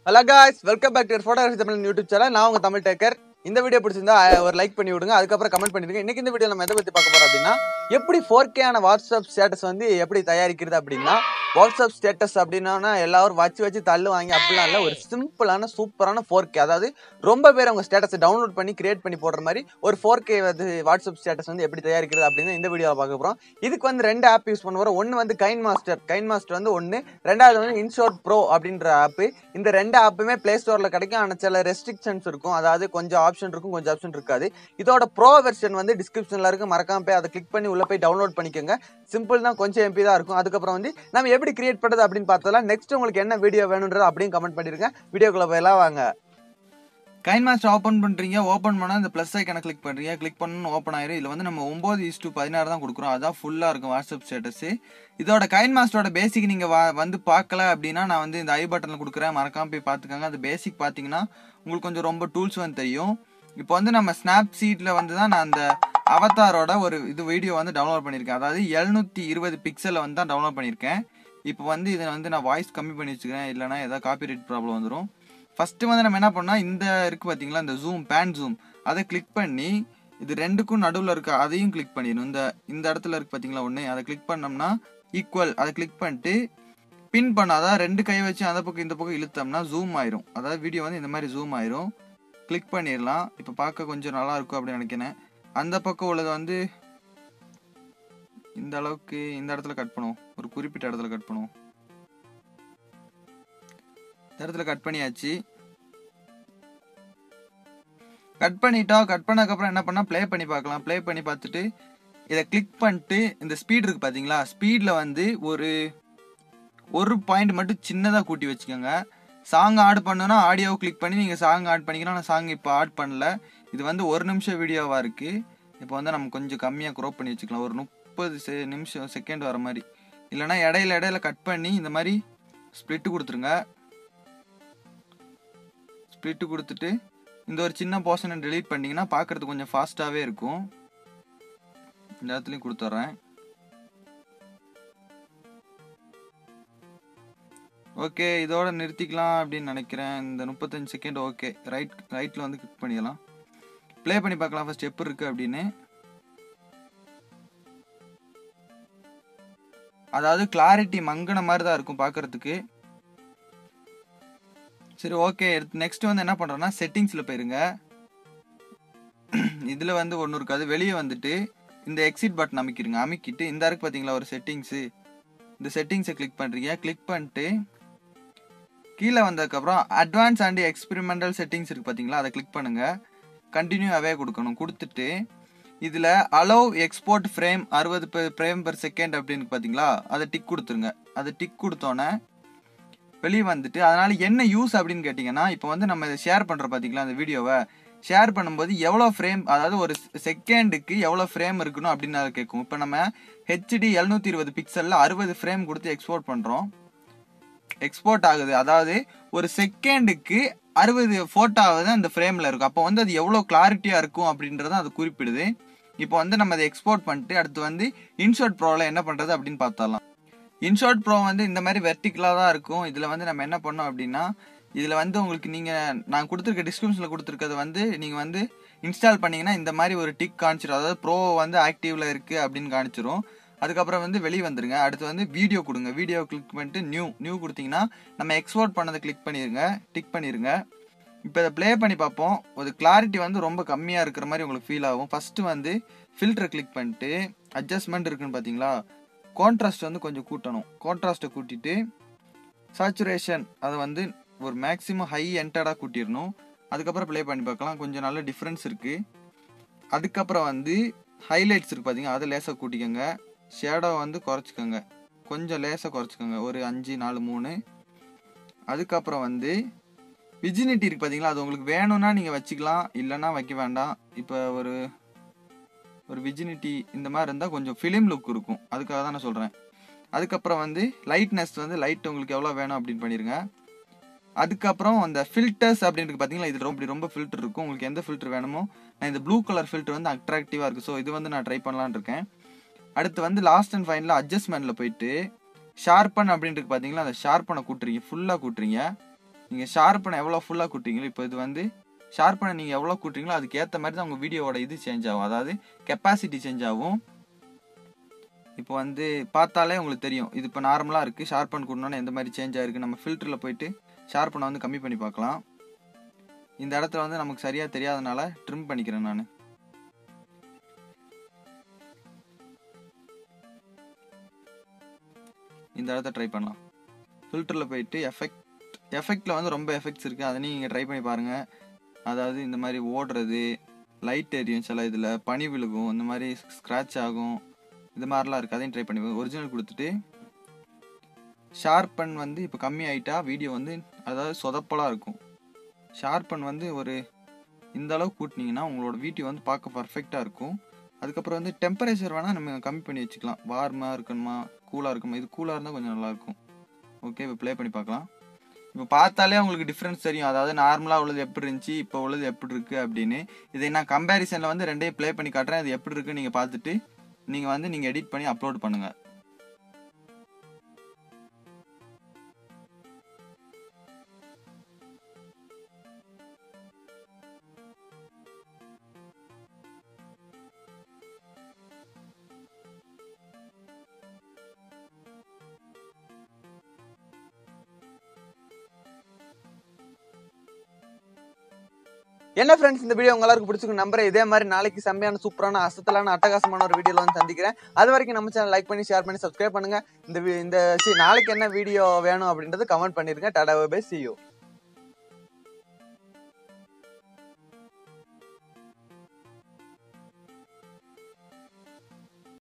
hello guys welcome back to photography Tamil YouTube channel நான் உங்க Tamil taker இந்த வீடியோ பிடிச்சிருந்தா அஹ், ஒரு லைக் பண்ணி விடுங்க அதுக்கப்புறம் கமெண்ட் பண்ணிடுங்க இன்னைக்கு இந்த வீடியோ நம்ம எதை பத்தி பார்க்க போறோம் அப்படின்னா எப்படி ஃபோர் ஆன வாட்ஸ்அப் ஸ்டேட்டஸ் வந்து எப்படி தயாரிக்கிறது அப்படின்னா வாட்ஸ்அப் ஸ்டேட்டஸ் அப்படின்னா எல்லாரும் வச்சு வச்சு தள்ளு வாங்கி அப்படிலாம் இல்லை ஒரு சிம்பிளான சூப்பரான ஃபோர் அதாவது ரொம்ப பேர் அவங்க ஸ்டேட்டஸை டவுன்லோட் பண்ணி கிரியேட் பண்ணி போடுற மாதிரி ஒரு ஃபோர் கே வந்து வாட்ஸ்அப் ஸ்டேட்டஸ் வந்து எப்படி தயாரிக்கிறது அப்படின்னு இந்த வீடியோவில் பார்க்க போகிறோம் இதுக்கு வந்து ரெண்டு ஆப் யூஸ் பண்ண போகிறோம் ஒன்று வந்து கைன் மாஸ்டர் கைன் மாஸ்டர் வந்து ஒன்று ரெண்டாவது வந்து இன்ஷோர்ட் ப்ரோ அப்படின்ற ஆப்பு இந்த ரெண்டு ஆப்புமே ப்ளே ஸ்டோரில் கிடைக்கும் ஆனால் சில ரெஸ்ட்ரிக்ஷன்ஸ் இருக்கும் அதாவது கொஞ்சம் ஆப்ஷன் இருக்கும் கொஞ்சம் ஆப்ஷன் இருக்காது இதோட ப்ரோ வெர்ஷன் வந்து டிஸ்கிரிப்ஷனில் இருக்கு மறக்காம போய் அதை கிளிக் பண்ணி உள்ள போய் டவுன்லோட் பண்ணிக்கோங்க சிம்பிள் தான் கொஞ்சம் எம்பி தான் இருக்கும் அதுக்கப்புறம் வந்து நம்ம எப்படி கிரியேட் பண்ணுறது அப்படின்னு பார்த்தலாம் நெக்ஸ்ட் உங்களுக்கு என்ன வீடியோ வேணுன்றது அப்படியும் கமெண்ட் பண்ணிருங்க வீடியோக்குள்ள போயெல்லாம் வாங்க கைன் மாஸ்டர் ஓப்பன் பண்ணுறீங்க ஓப்பன் பண்ணால் இந்த ப்ளஸ் ஐக்கனை கிளிக் பண்ணுறீங்க கிளிக் பண்ணணும் ஓப்பன் ஆயிரும் இதில் வந்து நம்ம ஒம்பது இஸ் டூ பதினாறு தான் கொடுக்குறோம் அதான் ஃபுல்லாக இருக்கும் வாட்ஸ்அப் ஸ்டேட்டஸ் இதோட கைன் மாஸ்டரோட பேசிக் நீங்கள் வா வந்து பார்க்கல அப்படின்னா நான் வந்து இந்த ஐ பட்டனில் கொடுக்குறேன் மறக்காம போய் பார்த்துக்கோங்க அந்த பேசிக் பார்த்தீங்கன்னா உங்களுக்கு கொஞ்சம் ரொம்ப டூல்ஸ் வந்து தெரியும் இப்போ வந்து நம்ம ஸ்னாப் சீட்டில் வந்து தான் நான் அந்த அவதாரோட ஒரு இது வீடியோ வந்து டவுன்லோட் பண்ணியிருக்கேன் அதாவது எழுநூற்றி இருபது பிக்சலில் வந்து தான் டவுன்லோட் பண்ணியிருக்கேன் இப்போ வந்து இதை வந்து நான் வாய்ஸ் கம்மி பண்ணி வச்சுக்கிறேன் இல்லைனா ஏதாவது காப்பிரைட் ப்ராப்ளம் வந்துடும் ஃபஸ்ட்டு வந்து நம்ம என்ன பண்ணால் இந்த இருக்குது பார்த்தீங்களா இந்த ஜூம் பேன் ஜூம் அதை கிளிக் பண்ணி இது ரெண்டுக்கும் நடுவில் இருக்க அதையும் கிளிக் பண்ணிடணும் இந்த இந்த இடத்துல இருக்கு பார்த்தீங்களா ஒன்று அதை கிளிக் பண்ணோம்னா ஈக்குவல் அதை கிளிக் பண்ணிட்டு பின் பண்ண அதாவது ரெண்டு கை வச்சு அந்த பக்கம் இந்த பக்கம் இழுத்தோம்னா ஜூம் ஆயிரும் அதாவது வீடியோ வந்து இந்த மாதிரி ஜூம் ஆயிரும் கிளிக் பண்ணிடலாம் இப்போ பார்க்க கொஞ்சம் நல்லா இருக்கும் அப்படின்னு நினைக்கிறேன் அந்த பக்கம் உள்ளது வந்து இந்த அளவுக்கு இந்த இடத்துல கட் பண்ணுவோம் ஒரு குறிப்பிட்ட இடத்துல கட் பண்ணுவோம் இந்த இடத்துல கட் பண்ணியாச்சு கட் பண்ணிட்டோம் கட் பண்ணதுக்கப்புறம் என்ன பண்ணால் ப்ளே பண்ணி பார்க்கலாம் ப்ளே பண்ணி பார்த்துட்டு இதை கிளிக் பண்ணிட்டு இந்த ஸ்பீட் இருக்கு பார்த்தீங்களா ஸ்பீடில் வந்து ஒரு ஒரு பாயிண்ட் மட்டும் சின்னதாக கூட்டி வச்சுக்கோங்க சாங் ஆட் பண்ணணும்னா ஆடியோவை கிளிக் பண்ணி நீங்கள் சாங் ஆட் பண்ணிக்கலாம் நான் சாங் இப்போ ஆட் பண்ணல இது வந்து ஒரு நிமிஷம் வீடியோவாக இருக்குது இப்போ வந்து நம்ம கொஞ்சம் கம்மியாக க்ரோப் பண்ணி வச்சுக்கலாம் ஒரு முப்பது செ நிமிஷம் செகண்ட் வர மாதிரி இல்லைனா இடையில இடையில கட் பண்ணி இந்த மாதிரி ஸ்ப்ளிட்டு கொடுத்துருங்க ஸ்ப்ளிட்டு கொடுத்துட்டு இந்த ஒரு சின்ன போர்ஷனை delete பண்ணிங்கன்னா பார்க்கறதுக்கு கொஞ்சம் ஃபாஸ்ட்டாகவே இருக்கும் இந்த இடத்துலையும் கொடுத்துட்றேன் ஓகே இதோட நிறுத்திக்கலாம் அப்படின்னு நினைக்கிறேன் இந்த முப்பத்தஞ்சு செகண்ட் ஓகே ரைட் ரைட்டில் வந்து கிளிக் பண்ணிடலாம் ப்ளே பண்ணி பார்க்கலாம் ஃபர்ஸ்ட் எப்படி இருக்கு அப்படின்னு அதாவது கிளாரிட்டி மங்கின மாதிரி தான் இருக்கும் பார்க்கறதுக்கு சரி ஓகே நெக்ஸ்ட் வந்து என்ன பண்ணுறோன்னா செட்டிங்ஸில் போயிருங்க இதில் வந்து ஒன்று இருக்காது வெளியே வந்துட்டு இந்த எக்ஸிட் பட்டன் அமைக்கிருங்க அமைக்கிட்டு இந்த இருக்கு பார்த்தீங்களா ஒரு செட்டிங்ஸு இந்த செட்டிங்ஸை கிளிக் பண்ணுறீங்க கிளிக் பண்ணிட்டு கீழே வந்ததுக்கப்புறம் அட்வான்ஸ் அண்ட் எக்ஸ்பெரிமெண்டல் செட்டிங்ஸ் இருக்குது பார்த்தீங்களா அதை கிளிக் பண்ணுங்கள் கண்டினியூவாகவே கொடுக்கணும் கொடுத்துட்டு இதில் அலோவ் எக்ஸ்போர்ட் ஃப்ரேம் அறுபது ஃப்ரேம் per செகண்ட் அப்படின்னு பார்த்தீங்களா அதை டிக் கொடுத்துருங்க அதை டிக் கொடுத்தோன்னே வெளியே வந்துட்டு அதனால என்ன யூஸ் அப்படின்னு கேட்டிங்கன்னா இப்போ வந்து நம்ம இதை ஷேர் பண்ணுறோம் பார்த்தீங்களா அந்த வீடியோவை ஷேர் பண்ணும்போது எவ்வளோ ஃப்ரேம் அதாவது ஒரு செகண்டுக்கு எவ்வளோ ஃப்ரேம் இருக்கணும் அப்படின்னு அதை கேட்கும் இப்போ நம்ம ஹெச்டி எழுநூற்றி இருபது பிக்சலில் அறுபது ஃப்ரேம் கொடுத்து எக்ஸ்போர்ட் பண்ணுறோம் எக்ஸ்போர்ட் ஆகுது அதாவது ஒரு செகண்டுக்கு அறுபது ஃபோட்டோவாவது அந்த ஃப்ரேமில் இருக்கும் அப்போ வந்து அது எவ்வளோ கிளாரிட்டியாக இருக்கும் அப்படின்றத அது குறிப்பிடுது இப்போ வந்து நம்ம அதை எக்ஸ்போர்ட் பண்ணிட்டு அடுத்து வந்து இன்ஷாட் ப்ரோவில் என்ன பண்ணுறது அப்படின்னு பார்த்தரலாம் இன்ஷாட் ப்ரோ வந்து இந்த மாதிரி வெர்டிக்கலாக தான் இருக்கும் இதில் வந்து நம்ம என்ன பண்ணோம் அப்படின்னா இதில் வந்து உங்களுக்கு நீங்கள் நான் கொடுத்துருக்க டிஸ்கிரிப்ஷனில் கொடுத்துருக்கிறது வந்து நீங்கள் வந்து இன்ஸ்டால் பண்ணீங்கன்னா இந்த மாதிரி ஒரு டிக் காமிச்சிடும் அதாவது ப்ரோ வந்து ஆக்டிவில் இருக்குது அப்படின்னு காமிச்சிரும் அதுக்கப்புறம் வந்து வெளியே வந்துருங்க அடுத்து வந்து வீடியோ கொடுங்க வீடியோ கிளிக் பண்ணிட்டு நியூ நியூ கொடுத்தீங்கன்னா நம்ம எக்ஸ்போர்ட் பண்ணதை கிளிக் பண்ணிடுங்க டிக் பண்ணிடுங்க இப்போ இதை ப்ளே பண்ணி பார்ப்போம் ஒரு கிளாரிட்டி வந்து ரொம்ப கம்மியாக இருக்கிற மாதிரி உங்களுக்கு ஃபீல் ஆகும் ஃபஸ்ட்டு வந்து ஃபில்டரை கிளிக் பண்ணிட்டு அட்ஜஸ்ட்மெண்ட் இருக்குன்னு பார்த்தீங்களா கான்ட்ராஸ்ட் வந்து கொஞ்சம் கூட்டணும் கான்ட்ராஸ்ட்டை கூட்டிட்டு சாச்சுரேஷன் அதை வந்து ஒரு மேக்ஸிமம் ஹை என்டர்டாக கூட்டிடணும் அதுக்கப்புறம் ப்ளே பண்ணி பார்க்கலாம் கொஞ்சம் நல்ல டிஃப்ரென்ஸ் இருக்குது அதுக்கப்புறம் வந்து ஹைலைட்ஸ் இருக்குது பார்த்தீங்கன்னா அதை லேசாக கூட்டிக்கோங்க ஷேடோ வந்து குறைச்சிக்கோங்க கொஞ்சம் லேசாக குறைச்சிக்கோங்க ஒரு அஞ்சு நாலு மூணு அதுக்கப்புறம் வந்து விஜினிட்டி இருக்குது பார்த்தீங்களா அது உங்களுக்கு வேணும்னா நீங்கள் வச்சுக்கலாம் இல்லைன்னா வைக்க வேண்டாம் இப்போ ஒரு ஒரு விஜினிட்டி இந்த மாதிரி இருந்தால் கொஞ்சம் ஃபிலிம் லுக் இருக்கும் அதுக்காக தான் நான் சொல்கிறேன் அதுக்கப்புறம் வந்து லைட்னஸ் வந்து லைட் உங்களுக்கு எவ்வளோ வேணும் அப்படின்னு பண்ணிடுங்க அதுக்கப்புறம் அந்த ஃபில்டர்ஸ் அப்படின்னு பார்த்தீங்களா இது ரொம்ப ரொம்ப ஃபில்டர் இருக்கும் உங்களுக்கு எந்த ஃபில்டர் வேணுமோ நான் இந்த ப்ளூ கலர் ஃபில்டர் வந்து அட்ராக்டிவாக இருக்குது ஸோ இது வந்து நான் ட்ரை பண்ணலான்னு இருக்கேன் அடுத்து வந்து லாஸ்ட் அண்ட் ஃபைனலில் அட்ஜஸ்ட்மெண்ட்டில் போயிட்டு ஷார்பன் அப்படின்ட்டு பார்த்தீங்களா அந்த ஷார்பனை கூட்டுறீங்க ஃபுல்லாக கூட்டுறீங்க நீங்கள் ஷார்ப்பனை எவ்வளோ ஃபுல்லாக கூட்டுறீங்களோ இப்போ இது வந்து ஷார்ப்பனை நீங்கள் எவ்வளோ கூட்டுறீங்களோ அதுக்கு ஏற்ற மாதிரி தான் உங்கள் வீடியோவோட இது சேஞ்ச் ஆகும் அதாவது கெப்பாசிட்டி சேஞ்ச் ஆகும் இப்போ வந்து பார்த்தாலே உங்களுக்கு தெரியும் இது இப்போ நார்மலாக இருக்குது ஷார்ப்பன் கூடணுன்னா எந்த மாதிரி சேஞ்ச் ஆயிருக்கு நம்ம ஃபில்டரில் போயிட்டு ஷார்ப்பனை வந்து கம்மி பண்ணி பார்க்கலாம் இந்த இடத்துல வந்து நமக்கு சரியாக தெரியாதனால ட்ரிம் பண்ணிக்கிறேன் நான் இந்த இடத்த ட்ரை பண்ணலாம் ஃபில்டரில் போயிட்டு எஃபெக்ட் எஃபெக்டில் வந்து ரொம்ப எஃபெக்ட்ஸ் இருக்குது அதை நீங்கள் ட்ரை பண்ணி பாருங்கள் அதாவது இந்த மாதிரி ஓடுறது லைட் எரியும் சில இதில் பனி விழுகும் இந்த மாதிரி ஸ்க்ராட்ச் ஆகும் இது மாதிரிலாம் இருக்குது அதையும் ட்ரை பண்ணி ஒரிஜினல் கொடுத்துட்டு ஷார்ப்பன் வந்து இப்போ கம்மி ஆகிட்டா வீடியோ வந்து அதாவது சொதப்பலாக இருக்கும் ஷார்ப்பன் வந்து ஒரு இந்த அளவு கூட்டினீங்கன்னா உங்களோட வீடியோ வந்து பார்க்க பர்ஃபெக்டாக இருக்கும் அதுக்கப்புறம் வந்து டெம்பரேச்சர் வேணால் நம்ம கம்மி பண்ணி வச்சுக்கலாம் வார்மாக இருக்கணுமா கூலாக இருக்குமா இது கூலாக இருந்தால் கொஞ்சம் நல்லாயிருக்கும் ஓகே இப்போ ப்ளே பண்ணி பார்க்கலாம் இப்போ பார்த்தாலே உங்களுக்கு டிஃப்ரென்ஸ் தெரியும் அதாவது நார்மலாக உள்ளது எப்படி இருந்துச்சு இப்போ உள்ளது எப்படி இருக்குது அப்படின்னு இதை நான் கம்பேரிசனில் வந்து ரெண்டையும் ப்ளே பண்ணி காட்டுறேன் அது எப்படி இருக்குன்னு நீங்கள் பார்த்துட்டு நீங்கள் வந்து நீங்கள் எடிட் பண்ணி அப்லோட் பண்ணுங்கள் என்ன ஃப்ரெண்ட்ஸ் இந்த வீடியோ உங்க எல்லாருக்கும் பிடிச்சிருக்கு நம்புறேன் இதே மாதிரி நாளைக்கு செம்மையான சூப்பரான அசத்தலான அட்டகாசமான ஒரு வீடியோல வந்து சந்திக்கிறேன் அது வரைக்கும் நம்ம சேனல் லைக் பண்ணி ஷேர் பண்ணி சப்ஸ்கிரைப் பண்ணுங்க இந்த வி- இந்த சி- நாளைக்கு என்ன வீடியோ வேணும் அப்படின்றது கமெண்ட் பண்ணிருங்க டாடா பை சி யூ